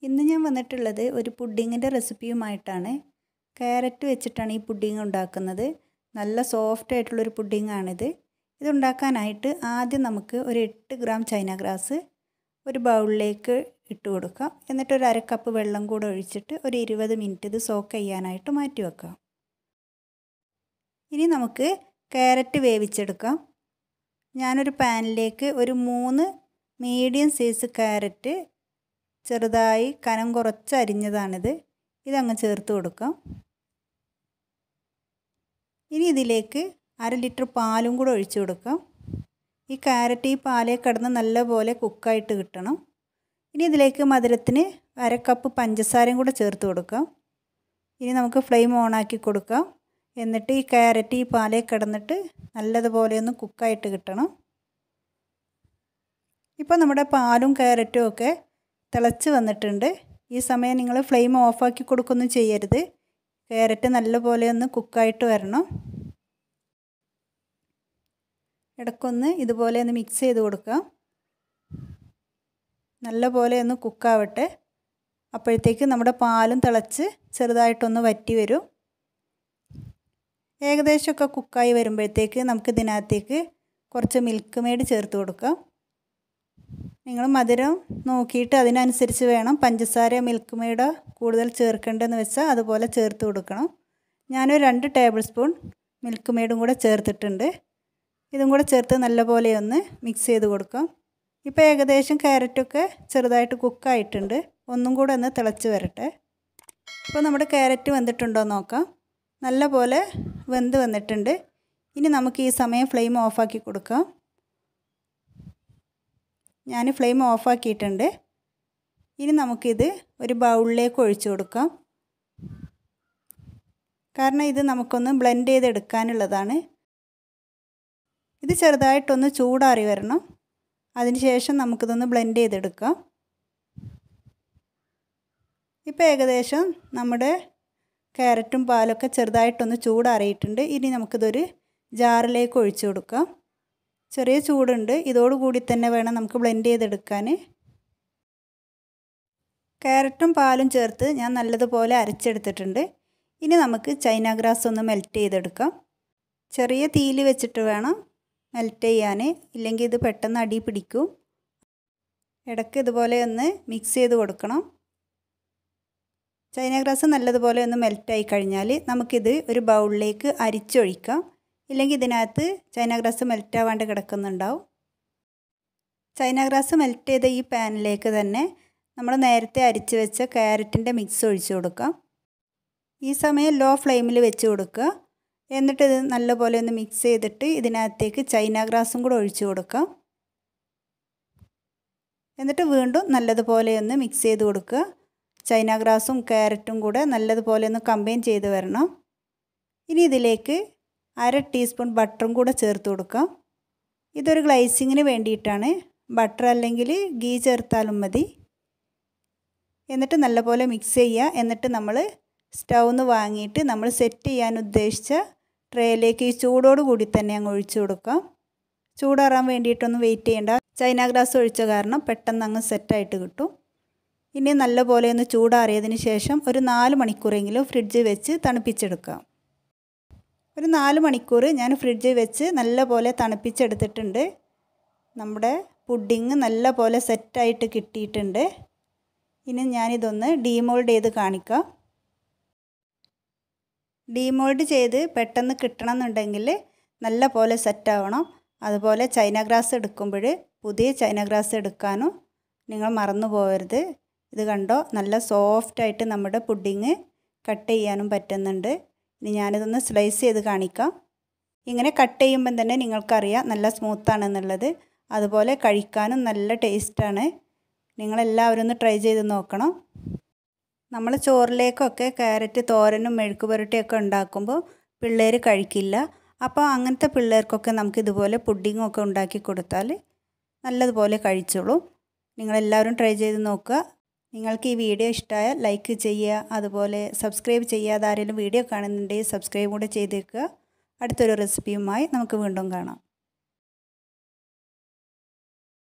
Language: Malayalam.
ഇന്ന് ഞാൻ വന്നിട്ടുള്ളത് ഒരു പുഡിങ്ങിൻ്റെ റെസിപ്പിയുമായിട്ടാണ് ക്യാരറ്റ് വെച്ചിട്ടാണ് ഈ പുഡിങ് ഉണ്ടാക്കുന്നത് നല്ല സോഫ്റ്റ് ആയിട്ടുള്ളൊരു പുഡിങ്ങാണിത് ഇതുണ്ടാക്കാനായിട്ട് ആദ്യം നമുക്ക് ഒരു എട്ട് ഗ്രാം ചൈന ഗ്രാസ് ഒരു ബൗളിലേക്ക് ഇട്ട് കൊടുക്കാം എന്നിട്ട് ഒരു അര കപ്പ് വെള്ളം കൂടെ ഒഴിച്ചിട്ട് ഒരു ഇരുപത് മിനിറ്റ് ഇത് സോക്ക് ചെയ്യാനായിട്ട് മാറ്റി വെക്കാം ഇനി നമുക്ക് ക്യാരറ്റ് വേവിച്ചെടുക്കാം ഞാനൊരു പാനിലേക്ക് ഒരു മൂന്ന് മീഡിയം സൈസ് ക്യാരറ്റ് ചെറുതായി കനം കുറച്ച് അരിഞ്ഞതാണിത് ഇതങ്ങ് ചേർത്ത് കൊടുക്കാം ഇനി ഇതിലേക്ക് അര ലിറ്റർ പാലും കൂടെ ഒഴിച്ചു കൊടുക്കാം ഈ ക്യാരറ്റ് ഈ പാലേ കിടന്ന് നല്ലപോലെ കുക്കായിട്ട് കിട്ടണം ഇനി ഇതിലേക്ക് മധുരത്തിന് അര കപ്പ് പഞ്ചസാരയും കൂടെ ചേർത്ത് കൊടുക്കാം ഇനി നമുക്ക് ഫ്ലെയിം ഓണാക്കി കൊടുക്കാം എന്നിട്ട് ഈ ക്യാരറ്റ് ഈ പാലേ കിടന്നിട്ട് നല്ലതുപോലെ ഒന്ന് കുക്കായിട്ട് കിട്ടണം ഇപ്പോൾ നമ്മുടെ പാലും ക്യാരറ്റും ഒക്കെ തിളച്ച് വന്നിട്ടുണ്ട് ഈ സമയം നിങ്ങൾ ഫ്ലെയിം ഓഫാക്കി കൊടുക്കൊന്നും ചെയ്യരുത് ക്യാരറ്റ് നല്ലപോലെ ഒന്ന് കുക്കായിട്ട് വരണം ഇടയ്ക്കൊന്ന് ഇതുപോലെ ഒന്ന് മിക്സ് ചെയ്ത് കൊടുക്കാം നല്ലപോലെ ഒന്ന് കുക്കാവട്ടെ അപ്പോഴത്തേക്ക് നമ്മുടെ പാലും തിളച്ച് ചെറുതായിട്ടൊന്ന് വറ്റി വരും ഏകദേശമൊക്കെ കുക്കായി വരുമ്പോഴത്തേക്ക് നമുക്ക് ഇതിനകത്തേക്ക് കുറച്ച് മിൽക്ക് മെയ്ഡ് ചേർത്ത് കൊടുക്കാം നിങ്ങൾ മധുരം നോക്കിയിട്ട് അതിനനുസരിച്ച് വേണം പഞ്ചസാര മിൽക്ക് മെയ്ഡ് കൂടുതൽ ചേർക്കേണ്ടതെന്ന് വെച്ചാൽ അതുപോലെ ചേർത്ത് കൊടുക്കണം ഞാനൊരു രണ്ട് ടേബിൾ സ്പൂൺ മിൽക്ക് മെയ്ഡും കൂടെ ചേർത്തിട്ടുണ്ട് ഇതും കൂടെ ചേർത്ത് നല്ലപോലെ ഒന്ന് മിക്സ് ചെയ്ത് കൊടുക്കാം ഇപ്പോൾ ഏകദേശം ക്യാരറ്റൊക്കെ ചെറുതായിട്ട് കുക്കായിട്ടുണ്ട് ഒന്നും കൂടെ ഒന്ന് തിളച്ച് വരട്ടെ ഇപ്പോൾ നമ്മുടെ ക്യാരറ്റ് വെന്തിട്ടുണ്ടോ നോക്കാം നല്ല പോലെ വെന്ത് വന്നിട്ടുണ്ട് ഇനി നമുക്ക് ഈ സമയം ഫ്ലെയിം ഓഫാക്കി കൊടുക്കാം ഞാൻ ഫ്ലെയിം ഓഫാക്കിയിട്ടുണ്ട് ഇനി നമുക്കിത് ഒരു ബൗളിലേക്ക് ഒഴിച്ചു കൊടുക്കാം കാരണം ഇത് നമുക്കൊന്ന് ബ്ലെൻഡ് ചെയ്തെടുക്കാനുള്ളതാണ് ഇത് ചെറുതായിട്ടൊന്ന് ചൂടാറി വരണം അതിനുശേഷം നമുക്കിതൊന്ന് ബ്ലെൻഡ് ചെയ്തെടുക്കാം ഇപ്പോൾ ഏകദേശം നമ്മുടെ ക്യാരറ്റും പാലൊക്കെ ചെറുതായിട്ടൊന്ന് ചൂടാറിയിട്ടുണ്ട് ഇനി നമുക്കിതൊരു ജാറിലേക്ക് ഒഴിച്ചു കൊടുക്കാം ചെറിയ ചൂടുണ്ട് ഇതോടുകൂടി തന്നെ വേണം നമുക്ക് ബ്ലെൻഡ് ചെയ്തെടുക്കാൻ ക്യാരറ്റും പാലും ചേർത്ത് ഞാൻ നല്ലതുപോലെ അരച്ചെടുത്തിട്ടുണ്ട് ഇനി നമുക്ക് ചൈന ഗ്രാസ് ഒന്ന് മെൽറ്റ് ചെയ്തെടുക്കാം ചെറിയ തീയിൽ വെച്ചിട്ട് വേണം മെൽറ്റ് ചെയ്യാൻ ഇല്ലെങ്കിൽ ഇത് പെട്ടെന്ന് അടി പിടിക്കും ഇടയ്ക്ക് ഇതുപോലെ ഒന്ന് മിക്സ് ചെയ്ത് കൊടുക്കണം ചൈന ഗ്രാസ് നല്ലതുപോലെ ഒന്ന് മെൽറ്റായി കഴിഞ്ഞാൽ നമുക്കിത് ഒരു ബൗളിലേക്ക് അരിച്ചൊഴിക്കാം ഇല്ലെങ്കിൽ ഇതിനകത്ത് ചൈന ഗ്രാസ് മെൽറ്റ് ആവാണ്ട് കിടക്കുന്നുണ്ടാവും ചൈന ഗ്രാസ് മെൽറ്റ് ചെയ്ത ഈ പാനിലേക്ക് തന്നെ നമ്മൾ നേരത്തെ അരിച്ച് വെച്ച ക്യാരറ്റിൻ്റെ മിക്സ് ഒഴിച്ചു കൊടുക്കാം ഈ സമയം ലോ ഫ്ലെയിമിൽ വെച്ച് കൊടുക്കുക എന്നിട്ട് ഇത് നല്ലപോലെ ഒന്ന് മിക്സ് ചെയ്തിട്ട് ഇതിനകത്തേക്ക് ചൈന ഗ്രാസും കൂടെ ഒഴിച്ചു കൊടുക്കാം എന്നിട്ട് വീണ്ടും നല്ലതുപോലെ ഒന്ന് മിക്സ് ചെയ്ത് കൊടുക്കുക ചൈന ഗ്രാസും ക്യാരറ്റും കൂടെ നല്ലതുപോലെ ഒന്ന് കമ്പൈൻ ചെയ്ത് വരണം ഇനി ഇതിലേക്ക് അര ടീസ്പൂൺ ബട്ടറും കൂടെ ചേർത്ത് കൊടുക്കാം ഇതൊരു ഗ്ലൈസിങ്ങിന് വേണ്ടിയിട്ടാണ് ബട്ടർ അല്ലെങ്കിൽ ഗീ ചേർത്താലും മതി എന്നിട്ട് നല്ലപോലെ മിക്സ് ചെയ്യുക എന്നിട്ട് നമ്മൾ സ്റ്റൗന്ന് വാങ്ങിയിട്ട് നമ്മൾ സെറ്റ് ചെയ്യാൻ ഉദ്ദേശിച്ച ട്രേയിലേക്ക് ഈ ചൂടോട് കൂടി തന്നെ അങ്ങ് ഒഴിച്ചു കൊടുക്കാം ചൂടാറാൻ വേണ്ടിയിട്ടൊന്നും വെയിറ്റ് ചെയ്യേണ്ട ചൈന ഗ്രാസ് ഒഴിച്ച കാരണം പെട്ടെന്ന് അങ്ങ് സെറ്റായിട്ട് കിട്ടും ഇനി നല്ലപോലെ ഒന്ന് ചൂടാറിയതിന് ശേഷം ഒരു നാല് മണിക്കൂറെങ്കിലും ഫ്രിഡ്ജിൽ വെച്ച് തണുപ്പിച്ചെടുക്കാം ഒരു നാല് മണിക്കൂർ ഞാൻ ഫ്രിഡ്ജിൽ വെച്ച് നല്ലപോലെ തണുപ്പിച്ചെടുത്തിട്ടുണ്ട് നമ്മുടെ പുഡിങ് നല്ല പോലെ സെറ്റായിട്ട് കിട്ടിയിട്ടുണ്ട് ഇനി ഞാനിതൊന്ന് ഡീമോൾഡ് ചെയ്ത് കാണിക്കാം ഡീമോൾഡ് ചെയ്ത് പെട്ടെന്ന് കിട്ടണം എന്നുണ്ടെങ്കിൽ നല്ല പോലെ സെറ്റാവണം അതുപോലെ ചൈന ഗ്രാസ് എടുക്കുമ്പോൾ പുതിയ ചൈന ഗ്രാസ് എടുക്കാനും നിങ്ങൾ മറന്നു പോകരുത് ഇത് കണ്ടോ നല്ല സോഫ്റ്റായിട്ട് നമ്മുടെ പുഡിങ് കട്ട് ചെയ്യാനും പറ്റുന്നുണ്ട് ഇനി ഞാനിതൊന്ന് സ്ലൈസ് ചെയ്ത് കാണിക്കാം ഇങ്ങനെ കട്ട് ചെയ്യുമ്പം തന്നെ നിങ്ങൾക്കറിയാം നല്ല സ്മൂത്താണെന്നുള്ളത് അതുപോലെ കഴിക്കാനും നല്ല ടേസ്റ്റാണ് നിങ്ങളെല്ലാവരും ഒന്ന് ട്രൈ ചെയ്ത് നോക്കണം നമ്മൾ ചോറിലേക്കൊക്കെ ക്യാരറ്റ് തോരനും മെഴുക്ക് പുരട്ടിയൊക്കെ ഉണ്ടാക്കുമ്പോൾ പിള്ളേർ കഴിക്കില്ല അപ്പോൾ അങ്ങനത്തെ പിള്ളേർക്കൊക്കെ നമുക്ക് ഇതുപോലെ പുഡിങ്ങൊക്കെ ഉണ്ടാക്കി കൊടുത്താൽ നല്ലതുപോലെ കഴിച്ചോളൂ നിങ്ങളെല്ലാവരും ട്രൈ ചെയ്ത് നോക്കുക നിങ്ങൾക്ക് ഈ വീഡിയോ ഇഷ്ടമായാൽ ലൈക്ക് ചെയ്യുക അതുപോലെ സബ്സ്ക്രൈബ് ചെയ്യാതെ ആരെങ്കിലും വീഡിയോ കാണുന്നുണ്ടെങ്കിൽ സബ്സ്ക്രൈബ് കൂടെ ചെയ്തേക്കുക അടുത്തൊരു റെസിപ്പിയുമായി നമുക്ക് വീണ്ടും കാണാം